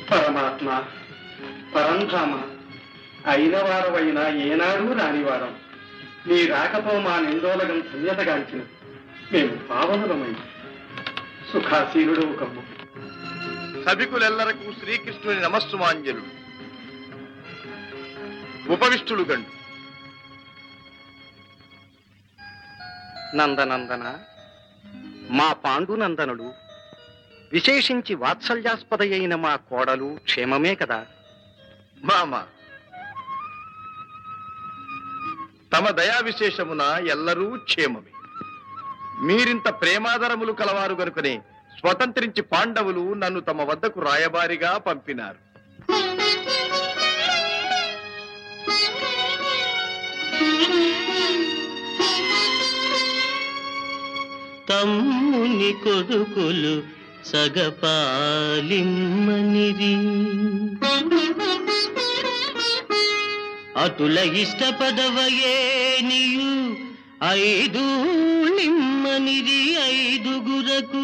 పరమాత్మ పరంధామ అయిన వారవైనా ఏనాడు రానివారం నీ రాకతో మా నిందోలగం ధన్యతగాంచిన మేము పావనులమై సుఖాసీనుడు కమ్ము సభికులెల్లరకు శ్రీకృష్ణుని నమస్సుమాంజలుడు ఉపవిష్టులు గండు నందనందన మా పాండునందనుడు విశేషించి వాత్సల్యాస్పద అయిన మా కోడలు క్షేమమే కదా మామ తమ దయా విశేషమున ఎల్లరూ క్షేమమే మీరింత ప్రేమాదరములు కలవారు గనుకనే స్వతంత్రించి పాండవులు నన్ను తమ వద్దకు రాయబారిగా పంపినారు తమ్ముని కొడుకులు సగపాలిమ్మనిరి అటుల ఇష్టపదవయే నీయు ఐదు నిమ్మనిరి ఐదుగురకు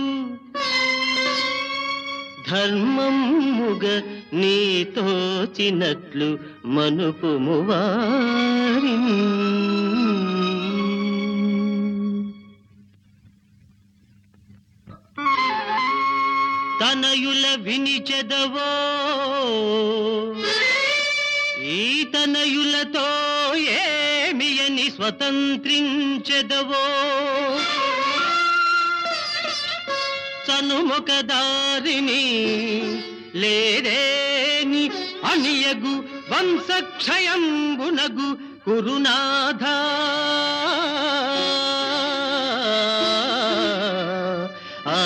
ధర్మముగ నీతోచినట్లు మనుపుము వారిని తనయుల వినిచెదవో ఈ తనయులతో ఏమి అని స్వతంత్రించెదవో చనుముఖ దారిని లేదేని అనియగు వంశక్షయంబునగు కురునాథా ఆ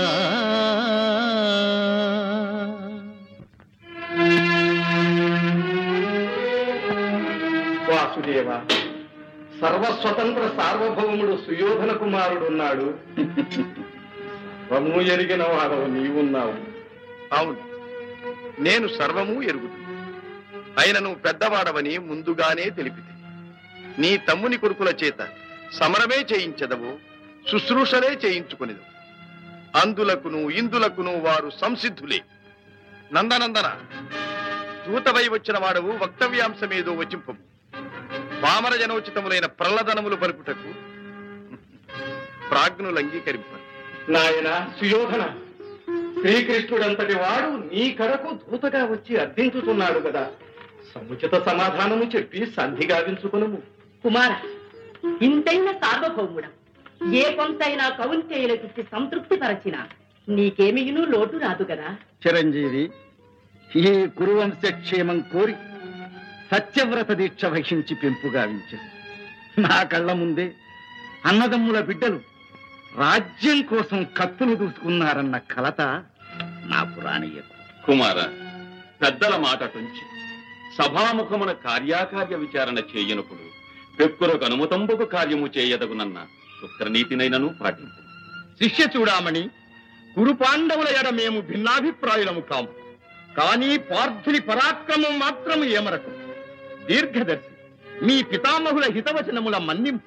వాసుదేవ సర్వస్వతంత్ర సార్వభౌముడు సుయోధన కుమారుడున్నాడు సర్వము ఎరిగిన వాడవు నీవున్నావు అవును నేను సర్వము ఎరుగుదు అయినను పెద్దవాడవని ముందుగానే తెలిపితే నీ తమ్ముని కొడుకుల చేత సమరమే చేయించదవు శుశ్రూషలే చేయించుకునేదు అందులకును ఇందులకును వారు సంసిద్ధులే నందనందన దూతవై వచ్చిన వాడవు వక్తవ్యాంశమేదో వచింపము పామర జనోచితములైన ప్రల్లదనములు పలుకుటకు ప్రాజ్ఞులు అంగీకరింపరు నాయన సుయోధన శ్రీకృష్ణుడంతటి వాడు నీ కడకు దూతగా వచ్చి అర్థించుతున్నాడు కదా సముచిత సమాధానము చెప్పి సంధి గావించుకునము కుమార ఇంతైన సార్వభౌముడ ఏ కొంతైనా కౌంతేయులకిచ్చి సంతృప్తి పరచిన నీకేమియును లోటు రాదు కదా చిరంజీవి ఈ కురువంశ క్షేమం కోరి సత్యవ్రత దీక్ష వహించి పెంపుగావించారు నా కళ్ళ ముందే అన్నదమ్ముల బిడ్డలు రాజ్యం కోసం కత్తులు దూసుకున్నారన్న కలత నా పురాణీయకు కుమార పెద్దల మాట టుంచి సభాముఖమున కార్యాకార్య విచారణ చేయనప్పుడు పెక్కురకు అనుమతంబుకు కార్యము చేయదగునన్న శుక్రనీతినైనను పాటింపు శిష్య చూడామణి కురు పాండవుల ఎడ మేము భిన్నాభిప్రాయులము కాము కానీ పార్థుని పరాక్రమం మాత్రం ఏమరకు దీర్ఘదర్శి మీ పితామహుల హితవచనముల మన్నింపు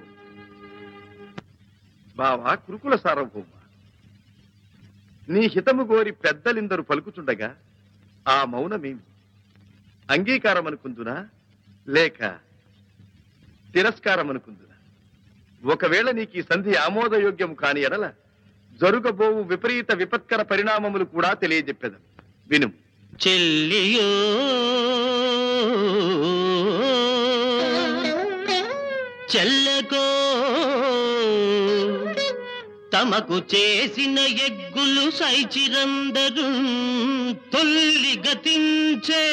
బావా కురుకుల సార్వభౌమ నీ హితము గోరి పెద్దలిందరు పలుకుచుండగా ఆ మౌనమేమి అంగీకారం అనుకుందునా లేక తిరస్కారం అనుకుందునా ఒకవేళ నీకు ఈ సంధి ఆమోదయోగ్యము కాని ఎడల జరుగబోవు విపరీత విపత్కర పరిణామములు కూడా తెలియజెప్పెదను విను చెల్లియో చెల్లకో తమకు చేసిన ఎగ్గులు సైచిరందరు తొల్లి గతించే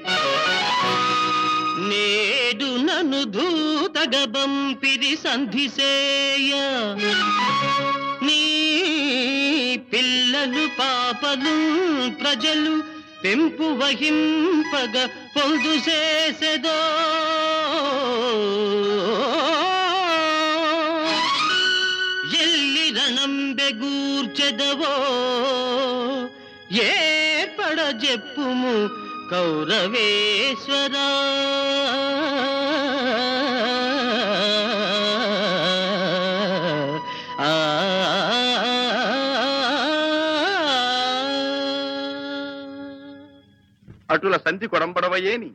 నేడు నన్ను దూతగ బంపిరి సంధిసేయ నీ పిల్లలు పాపలు ప్రజలు పెంపు వహింపగ పొందు చేసెదో ఎల్లి రణం బెగూర్చెదవో ఏ పడ చెప్పుము కౌరవేశ్వరా ఆ అటుల సంధి కొడంబడవయేని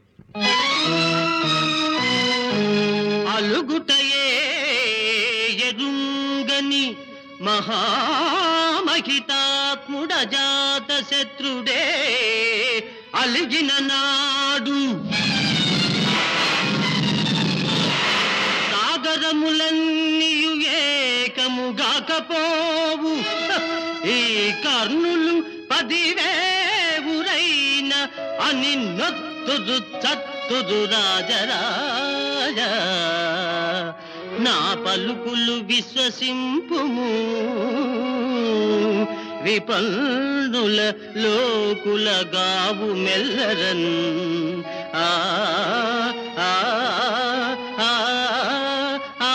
అలుగుటయే ఎరుంగని మహామహితాత్ముడ జాత శత్రుడే అలిగిన నాడు సాగరములన్నీయు ఏకముగాకపోవు ఈ కర్ణులు పదివేవురైన అని నొత్తుదు చత్తుదు రాజరాజ నా పలుకులు విశ్వసింపుము విపన్నుల లోకుల గావు మెల్లరన్ ఆ ఆ ఆ ఆ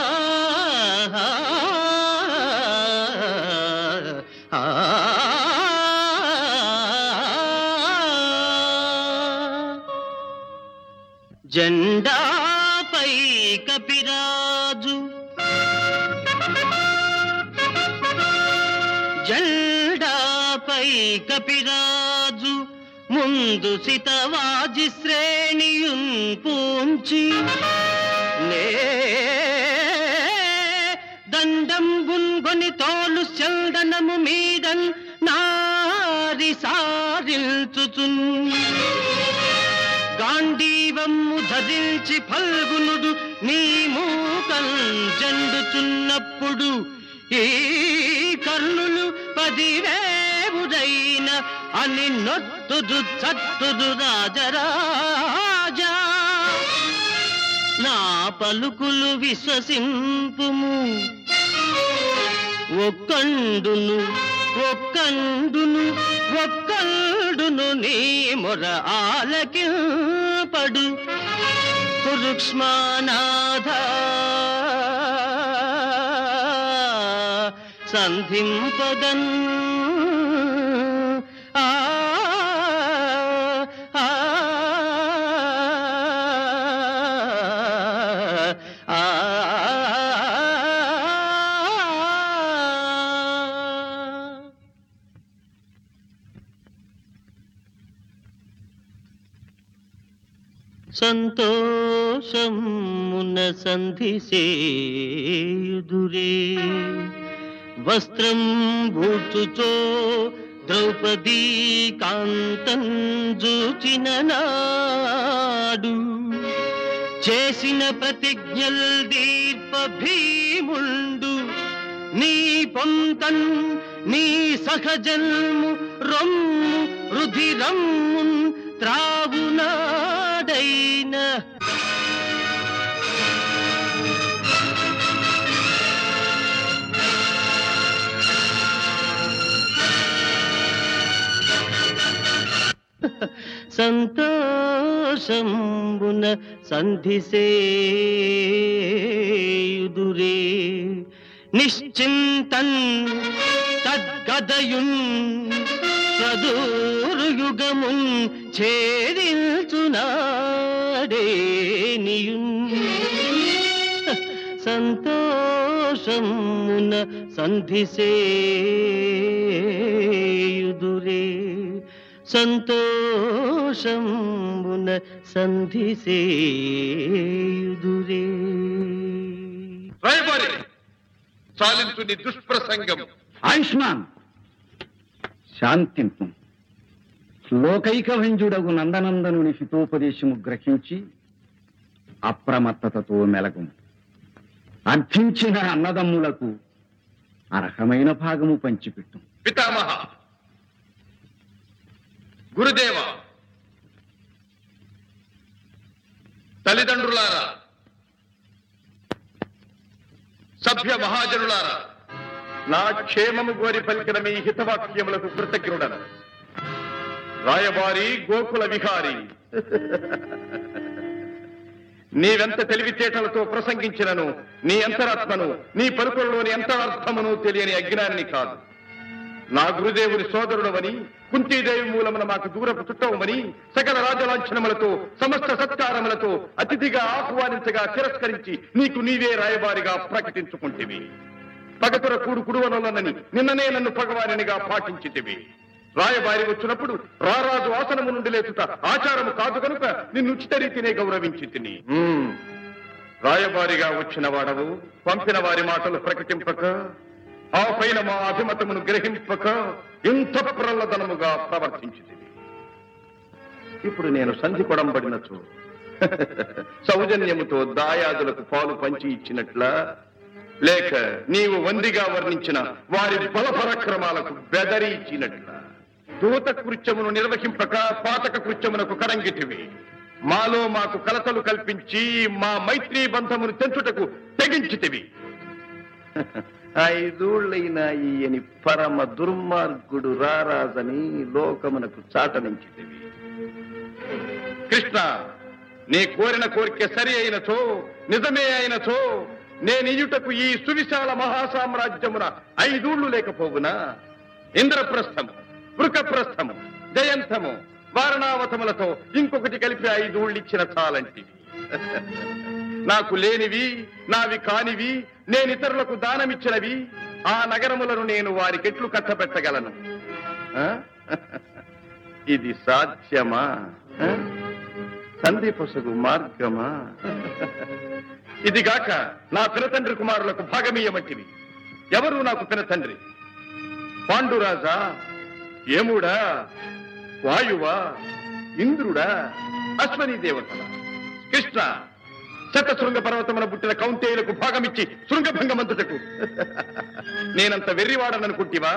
ఆ జెండాపై కపిరాజు జెండాపై కపిరాజు ముందు సితవాజి శ్రేణియున్ పూంచి నే దండం గున్గొని తోలు చందనము మీదన్ నారి సారిల్చుచున్ గాంధీవమ్ము ధరించి ఫల్గునుడు నీ మూకం జండుచున్నప్పుడు ఈ కర్ణులు పదివేవుడైన అని నొత్తుదు చట్టుదు రాజరాజా నా పలుకులు విశ్వసింపుము ఒక్కండును ఒక్కండును ఒక్కండును నీ మొర ఆలకింపడు కురుక్ష్మానాథ సంధింపదన్ ఆ ఆ ఆ సంతోషమున సంధి సేయుదురే వస్త్రం భూచుచో ద్రౌపదీ కాంతం జూచిన నాడు చేసిన ప్రతిజ్ఞల్ దీర్ప భీముండు నీ పొంతన్ నీ సహజన్ము రొమ్ము రుధిరమ్మున్ త్రావునాడైన సంతోషంబున సంధిసేయుదురే నిశ్చింతన్ తద్గదయున్ ప్రదూరుయుగమున్ ఛేదిల్చునాడేనియున్ సంతోషమున సంధిసేయుదురే సంతోషమున సంధిసేయుదురే రాయబారి చాలించు నీ దుష్ప్రసంగం ఆయుష్మాన్ శాంతింపు లోకైకభంజుడగు నందనందనుని హితోపదేశము గ్రహించి అప్రమత్తతతో మెలగుము అర్థించిన అన్నదమ్ములకు అర్హమైన భాగము పంచిపెట్టు పితామహ గురుదేవ తల్లిదండ్రులారా సభ్య మహాజనులారా నా క్షేమము కోరి పలికిన మీ హితవాక్యములకు కృతజ్ఞుడను రాయబారి గోకుల విహారి నీవెంత తెలివితేటలతో ప్రసంగించినను నీ అంతరాత్మను నీ పలుకులలోని అంతరార్థమును తెలియని అజ్ఞాని కాదు నా గురుదేవుని సోదరుడవని కుంతీదేవి మూలమున మాకు దూరపు చుట్టవమని సకల రాజలాంఛనములతో సమస్త సత్కారములతో అతిథిగా ఆహ్వానించగా తిరస్కరించి నీకు నీవే రాయబారిగా ప్రకటించుకుంటేవి పగతుర కూడు కుడువనొల్లనని నిన్ననే నన్ను పగవారినిగా పాటించితివి రాయబారి వచ్చినప్పుడు రారాజు ఆసనము నుండి లేచుట ఆచారము కాదు కనుక నిన్ను ఉచిత రీతినే గౌరవించి తిని రాయబారిగా వచ్చిన వాడవు పంపిన వారి మాటలు ప్రకటింపక ఆ పైన మా అభిమతమును గ్రహింపక ఇంత ప్రల్లదనముగా ప్రవర్తించింది ఇప్పుడు నేను సంధి కొడంబడినచు సౌజన్యముతో దాయాదులకు పాలు పంచి ఇచ్చినట్ల లేక నీవు వందిగా వర్ణించిన వారి బల పరాక్రమాలకు బెదరి ఇచ్చినట్ల దూత కృత్యమును నిర్వహింపక పాతక కృత్యమునకు కరంగిటివి మాలో మాకు కలతలు కల్పించి మా మైత్రీ బంధమును తెంచుటకు తెగించితివి ఐదూళ్ళైన ఈయని పరమ దుర్మార్గుడు రారాజని లోకమునకు చాటనించితివి కృష్ణ నీ కోరిన కోరిక సరి అయినచో నిజమే అయినచో నేనియుటకు ఈ సువిశాల మహాసామ్రాజ్యమున ఐదూళ్లు లేకపోవునా ఇంద్రప్రస్థము వృకప్రస్థము జయంతము వారణావతములతో ఇంకొకటి కలిపి ఐదూళ్ళు ఇచ్చిన చాలంటివి నాకు లేనివి నావి కానివి నేను ఇతరులకు దానమిచ్చినవి ఆ నగరములను నేను వారికెట్లు కట్టబెట్టగలను ఆ? ఇది సాధ్యమా ఆ? సంధి పొసగు మార్గమా ఇదిగాక నా పినతండ్రి కుమారులకు భాగమీయమంటివి ఎవరు నాకు పినతండ్రి పాండురాజా యముడా వాయువా ఇంద్రుడా అశ్వనీ దేవతల కృష్ణ శత శృంగ పర్వతమున పుట్టిన కౌంతేయులకు భాగమిచ్చి శృంగభంగమంతుటకు నేనంత వెర్రివాడననుకుంటివా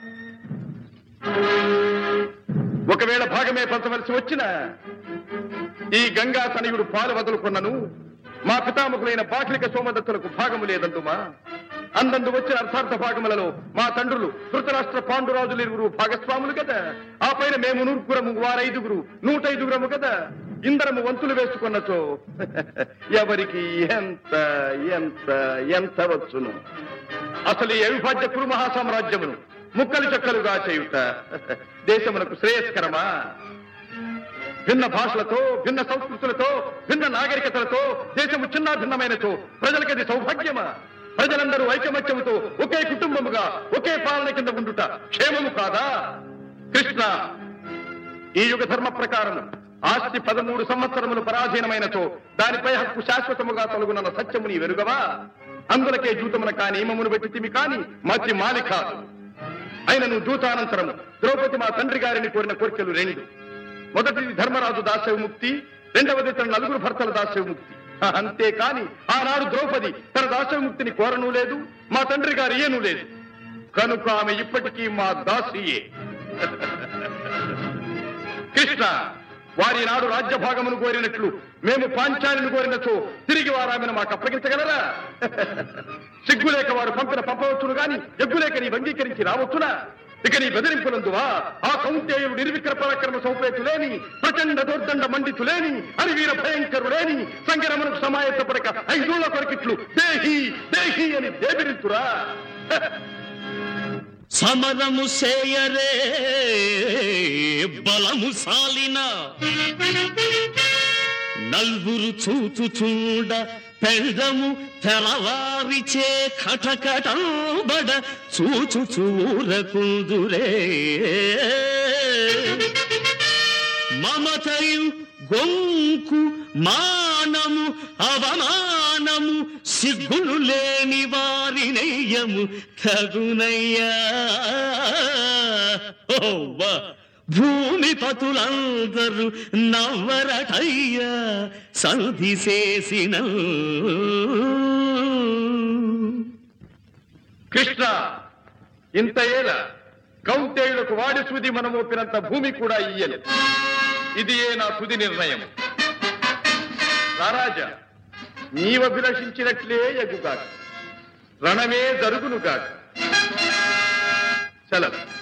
ఒకవేళ భాగమే పంచవలసి వచ్చిన ఈ గంగా తనయుడు పాలు వదులుకున్నను మా పితామకులైన బాహ్లిక సోమదత్తులకు భాగము లేదందుమా అందందు వచ్చిన అర్థార్థ భాగములలో మా తండ్రులు ధృతరాష్ట్ర పాండురాజులు ఇరువురు భాగస్వాములు కదా ఆ పైన మేము నూర్పురము వారైదుగురు నూట ఐదుగురము కదా ఇందరము వంతులు వేసుకున్నచో ఎవరికి ఎంత ఎంత ఎంత వచ్చును అసలు ఈ అవిభాజ్య కురు మహాసామ్రాజ్యమును ముక్కలు చెక్కలుగా చేయుట దేశమునకు శ్రేయస్కరమా భిన్న భాషలతో భిన్న సంస్కృతులతో భిన్న నాగరికతలతో దేశము చిన్న భిన్నమైనచో ప్రజలకది సౌభాగ్యమా ప్రజలందరూ ఐకమత్యముతో ఒకే కుటుంబముగా ఒకే పాలన కింద ఉండుట క్షేమము కాదా కృష్ణ ఈ యుగ ధర్మ ప్రకారం ఆస్తి పదమూడు సంవత్సరములు పరాధీనమైనచో దానిపై హక్కు శాశ్వతముగా తొలగునన్న సత్యముని వెరుగవా అందులకే జూతమున కాని ఇమమును పెట్టి తిమి కాని మతి మాలి కాదు అయినను దూతానంతరము ద్రౌపది మా తండ్రి గారిని కోరిన కోరికలు రెండు మొదటిది ధర్మరాజు దాస్య విముక్తి రెండవది తన నలుగురు భర్తల దాస్య విముక్తి అంతేకాని ఆనాడు ద్రౌపది తన దాస్య విముక్తిని కోరను లేదు మా తండ్రి గారు ఇయ్యను లేదు కనుక ఆమె ఇప్పటికీ మా దాసియే కృష్ణ వారి నాడు రాజ్య భాగమును కోరినట్లు మేము పాంచాలిని కోరినచో తిరిగి వారు ఆమెను మాకు అప్పగించగలరా సిగ్గులేక వారు పంపిన పంపవచ్చును గాని ఎగ్గులేక నీ అంగీకరించి రావచ్చునా ఇక నీ బెదిరింపులందువా ఆ కౌంటేయుడు నిర్విక్ర పరాక్రమ సౌపేతులేని ప్రచండ దోర్దండ మండితులేని అని వీర భయంకరులేని సంగరమునకు సమాయత్తపడక ఐదూళ్ళ కొరకిట్లు దేహి దేహి అని దేబిరించురా సమరము సేయరే బలము సాలిన నల్వురు చూచుచూడ పెళ్ళము తెరవారిచే కటకటంబడ చూచుచూరకుందురే మమతయు గొంకు మానము అవమానము సిగ్గులు లేని వారినయ్యము తగునయ్యా ఓవ్వ భూమి పతులందరూ నవ్వరటయ్యా సంధి చేసిన కృష్ణ ఇంత ఏల కౌంటేయులకు వాడి సూది మనం ఒప్పినంత భూమి కూడా ఇయ్యను ఇది ఏ నా తుది నిర్ణయం రారాజా నీవభిలషించినట్లే ఎగుగాక రణమే జరుగునుగాక సెలవు